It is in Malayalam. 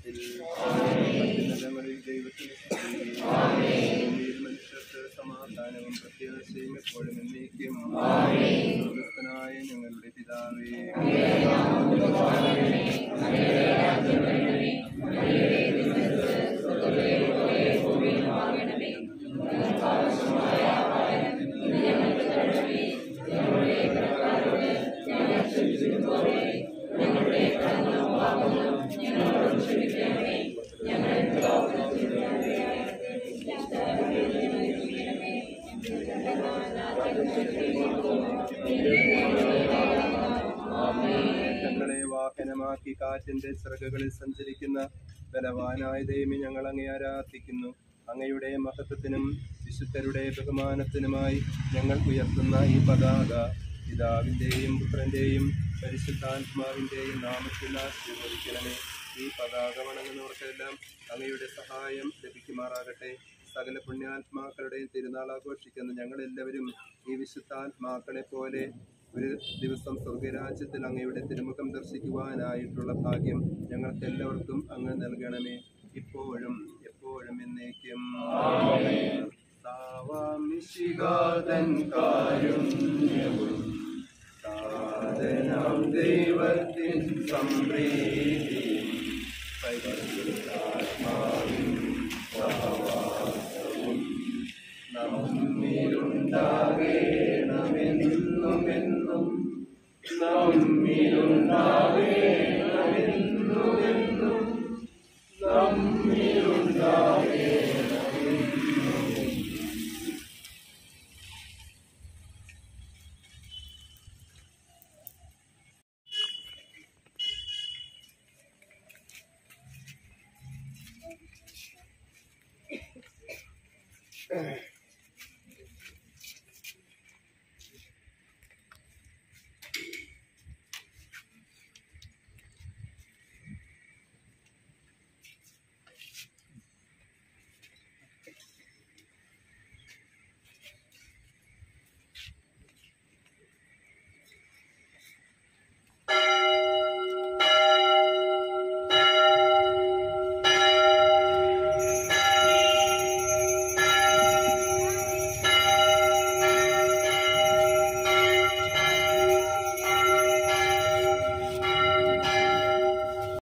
നാമത്തിൽ അത്യുന്നതങ്ങളിൽ ദൈവത്തിന് സ്തുതി. ഭൂമിയിൽ മനുഷ്യർക്ക് സമാധാനവും പ്രത്യാശയും എപ്പോഴും എന്നേക്കും സ്വർഗ്ഗസ്ഥനായ ഞങ്ങളുടെ പിതാവേ ഞങ്ങളെ വാഹനമാക്കി കാറ്റിന്റെ ചിറകുകളിൽ സഞ്ചരിക്കുന്ന ബലവാനായ ദൈവമേ ഞങ്ങൾ അങ്ങേ ആരാധിക്കുന്നു അങ്ങയുടെ മഹത്വത്തിനും വിശുദ്ധരുടെ ബഹുമാനത്തിനുമായി ഞങ്ങൾ ഉയർത്തുന്ന ഈ പതാക പിതാവിൻ്റെയും പുത്രൻ്റെയും പരിശുദ്ധാത്മാവിൻ്റെയും നാമത്തിൽ ആശീർവദിക്കണമേ ഈ പതാക വണങ്ങുന്നവർക്കെല്ലാം അങ്ങയുടെ സഹായം ലഭിക്കുമാറാകട്ടെ സകല പുണ്യാത്മാക്കളുടെയും തിരുനാൾ ആഘോഷിക്കുന്ന ഞങ്ങളെല്ലാവരും ഈ വിശുദ്ധാത്മാക്കളെ പോലെ ഒരു ദിവസം സ്വർഗരാജ്യത്തിൽ അങ്ങയുടെ തിരുമുഖം ദർശിക്കുവാനായിട്ടുള്ള ഭാഗ്യം ഞങ്ങൾക്ക് എല്ലാവർക്കും അങ്ങ് നൽകണമേ ഇപ്പോഴും എപ്പോഴും എന്നേക്കും സാവാമിശികാതൻ കാരുണ്യവും സാധനം ദൈവത്തിൻ സംപ്രീതിയും പരിശുദ്ധാത്മാവിൻ സഹവാസവും നമ്മിലുണ്ടാകേണമെന്നും എന്നും നമ്മിലുണ്ടാകേണമെന്നും എന്നും നമ്മിലുണ്ടാകേണമെന്നും Ugh.